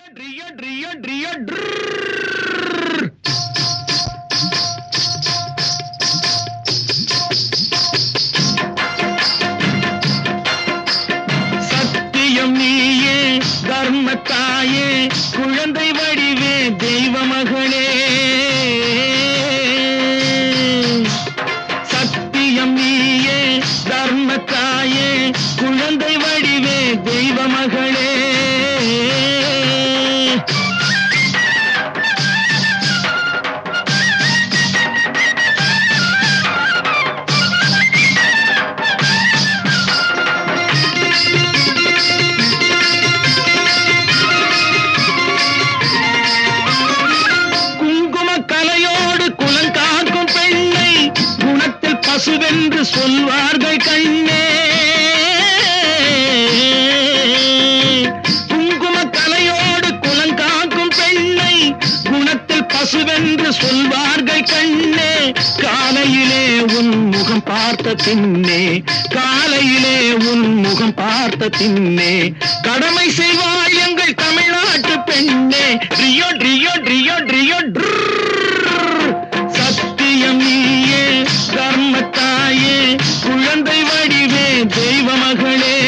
ட்ரியோ ட்ரியோ ட்ரியோ ட்ரர். சத்தியம் நீயே தர்மத்தாயே குழந்தை வடிவே தெய்வ மகளே சத்தியம் நீயே தர்மத்தாயே குழந்தை வடிவே தெய்வ மகளே குங்கும கலையோடு குலங்காக்கும் பெண்ணை குணத்தில் பசுவென்று சொல்வார்கள் கண்ணே குங்கும கலையோடு குலங்காக்கும் பெண்ணை குணத்தில் பசுவென்று சொல்வார்கள் கண்ணே காலையிலே உன் முகம் பார்த்த பின்னே காலையிலே உன் முகம் பார்த்த பின்னே கடமை செய்வாள் எங்கள் தமிழ்நாட்டு பெண்ணே ட்ரியோ ட்ரியோ ட்ரியோ ட்ரியோ ட்ரர். சத்தியம் நீயே தர்மத்தாயே குழந்தை வடிவே தெய்வ மகளே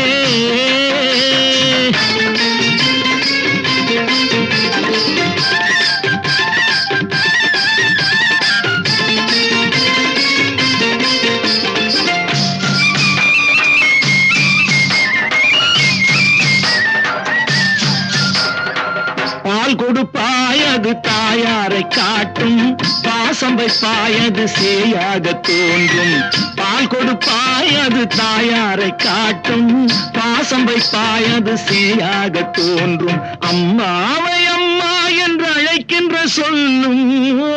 பால் கொடுப்பாய் அது தாயாரை காட்டும் பாசம் வைப்பாய் அது சேயாக தோன்றும் பால் கொடுப்பாய் அது தாயாரை காட்டும் பாசம் வைப்பாய் அது சேயாக தோன்றும் அம்மாவை அம்மா என்று அழைக்கின்ற சொல்லும்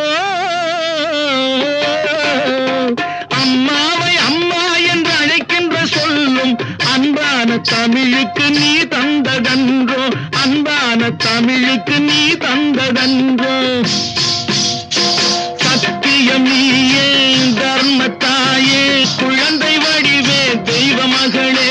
அம்மாவை அம்மா என்று அழைக்கின்ற சொல்லும் அன்பான தமிழுக்கு நீ தந்ததன்றோ அன்பான தமிழுக்கு நீ தந்ததன்றோ சத்தியம் நீயே தர்மத்தாயே குழந்தை வடிவே தெய்வ மகளே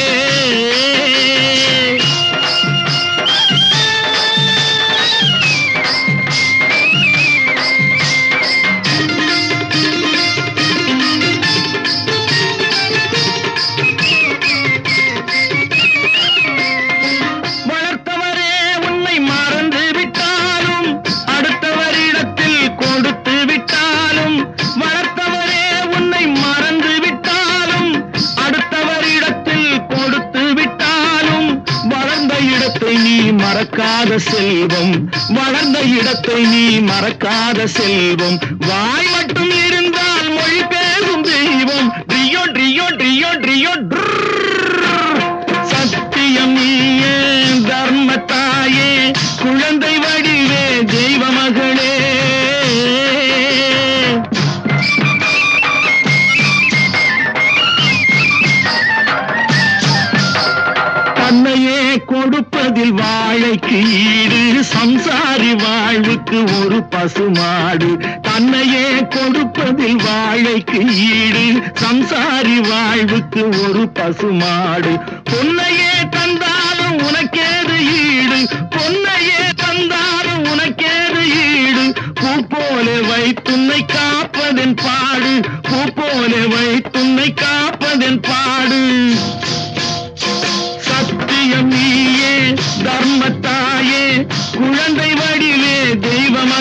வளர்த்தவரே உன்னை மறந்து விட்டாலும் அடுத்தவரிடத்தில் கொடுத்து விட்டாலும் வளர்த்தவரே உன்னை மறந்து விட்டாலும் அடுத்தவரிடத்தில் கொடுத்து விட்டாலும் வளர்ந்த இடத்தை நீ மறக்காத செல்வம் வளர்ந்த இடத்தை நீ மறக்காத செல்வம் வாய் மட்டும் இருந்தால் மொழி பேசும் தெய்வம் ட்ரியோ ட்ரியோ ட்ரியோ ட்ரியோ ட்ரர். சத்தியம் நீயே தர்மத்தாயே குழந்தை வடிவே தெய்வ மகளே தன்னையே கொடுப்பதில் வாழைக்கு ஈடு சம்சாரி வாழ்வுக்கு ஒரு பசுமாடு தன்னையே கொடுப்பதில் வாழைக்கு ஈடு சம்சாரி வாழ்வுக்கு ஒரு பசுமாடு பொன்னையே தந்தாலும் உனக்கேது ஈடு பொன்னையே தந்தாலும் உனக்கேது ஈடு பூ போல வைத்துன்னை காப்பதன் பாடு பூ போல வைத்துன்னை காப்பதன் பாடு சத்தியம் நீயே தர்மத்தாயே குழந்தை வடிவே தெய்வ